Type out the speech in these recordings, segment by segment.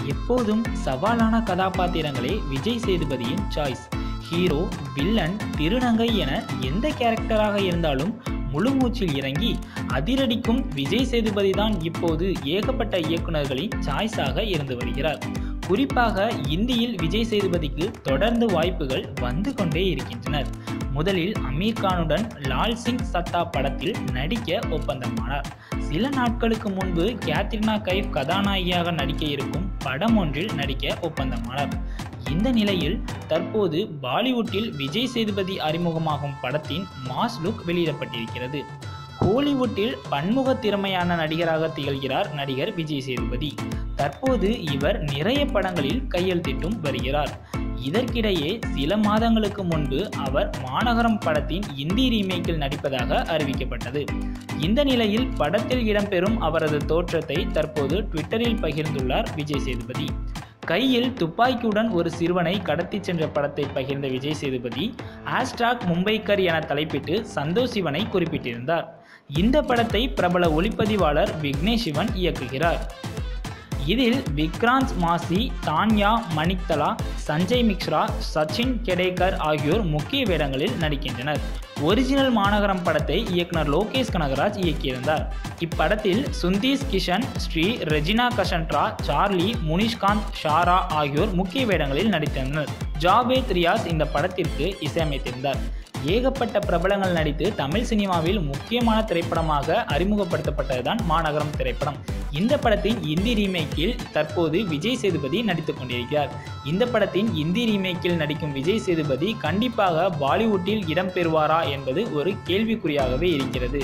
எப்போதும் சவாலான கதாபாத்திரங்களே விஜய் சேதுபதியின் சாய்ஸ் ஹீரோ வில்லன் திருநங்கை என எந்த கேரக்டராக இருந்தாலும் முழுமூச்சில் இறங்கி அதிரடிக்கும் விஜய் சேதுபதி தான் இப்போது ஏகப்பட்ட இயக்குநர்களின் சாய்ஸாக இருந்து வருகிறார் குறிப்பாக இந்தியில் விஜய் சேதுபதிக்கு தொடர்ந்து வாய்ப்புகள் வந்து கொண்டே இருக்கின்றனர் முதலில் அமீர் கானுடன் லால் சிங் சத்தா படத்தில் நடிக்க ஒப்பந்தமானார் சில நாட்களுக்கு முன்பு கேத்ரினா கைஃப் கதாநாயகியாக நடிக்க இருக்கும் படம் ஒன்றில் நடிக்க ஒப்பந்தமானார் இந்த நிலையில் தற்போது பாலிவுட்டில் விஜய் சேதுபதி அறிமுகமாகும் படத்தின் மாஸ் லுக் வெளியிடப்பட்டிருக்கிறது ஹாலிவுட்டில் பன்முக திறமையான நடிகராக திகழ்கிறார் நடிகர் விஜய் சேதுபதி தற்போது இவர் நிறைய படங்களில் கையெழுத்திட்டும் வருகிறார் இதற்கிடையே சில மாதங்களுக்கு முன்பு அவர் மாநகரம் படத்தின் இந்தி ரீமேக்கில் நடிப்பதாக அறிவிக்கப்பட்டது இந்த நிலையில் படத்தில் இடம்பெறும் அவரது தோற்றத்தை தற்போது ட்விட்டரில் பகிர்ந்துள்ளார் விஜய் சேதுபதி கையில் துப்பாக்கியுடன் ஒரு சிறுவனை கடத்திச் சென்ற படத்தை பகிர்ந்த விஜய் சேதுபதி ஆஸ்ட்ராக் மும்பைக்கர் என தலைப்பிட்டு சந்தோஷ் சிவனை குறிப்பிட்டிருந்தார் இந்த படத்தை பிரபல ஒளிப்பதிவாளர் விக்னேஷ் சிவன் இயக்குகிறார் இதில் விக்ராந்த் மாசி தான்யா மணிக்தலா சஞ்சய் மிக்ஸ்ரா சச்சின் கெடேகர் ஆகியோர் முக்கிய வேடங்களில் நடிக்கின்றனர் ஒரிஜினல் மாநகரம் படத்தை இயக்குனர் லோகேஷ் கனகராஜ் இயக்கியிருந்தார் இப்படத்தில் சுந்தீஸ் கிஷன் ஸ்ரீ ரெஜினா கஷன்ட்ரா சார்லி முனிஷ்காந்த் ஷாரா ஆகியோர் முக்கிய வேடங்களில் நடித்திருந்தனர் ஜாவேத் ரியாஸ் இந்த படத்திற்கு இசையமைத்திருந்தார் ஏகப்பட்ட பிரபலங்கள் நடித்து தமிழ் சினிமாவில் முக்கியமான திரைப்படமாக அறிமுகப்படுத்தப்பட்டதுதான் மாநகரம் திரைப்படம் இந்த படத்தின் இந்தி ரீமேக்கில் தற்போது விஜய் சேதுபதி நடித்துக் கொண்டிருக்கிறார் இந்த படத்தின் இந்தி ரீமேக்கில் நடிக்கும் விஜய் சேதுபதி கண்டிப்பாக பாலிவுட்டில் இடம்பெறுவாரா என்பது ஒரு கேள்விக்குறியாகவே இருக்கிறது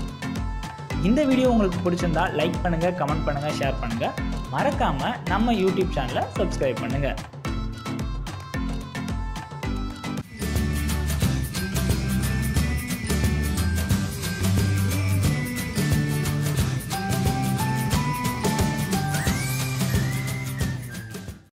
இந்த வீடியோ உங்களுக்கு பிடிச்சிருந்தா லைக் பண்ணுங்க கமெண்ட் பண்ணுங்க ஷேர் பண்ணுங்க மறக்காம நம்ம யூடியூப் சேனலை சப்ஸ்கிரைப் பண்ணுங்க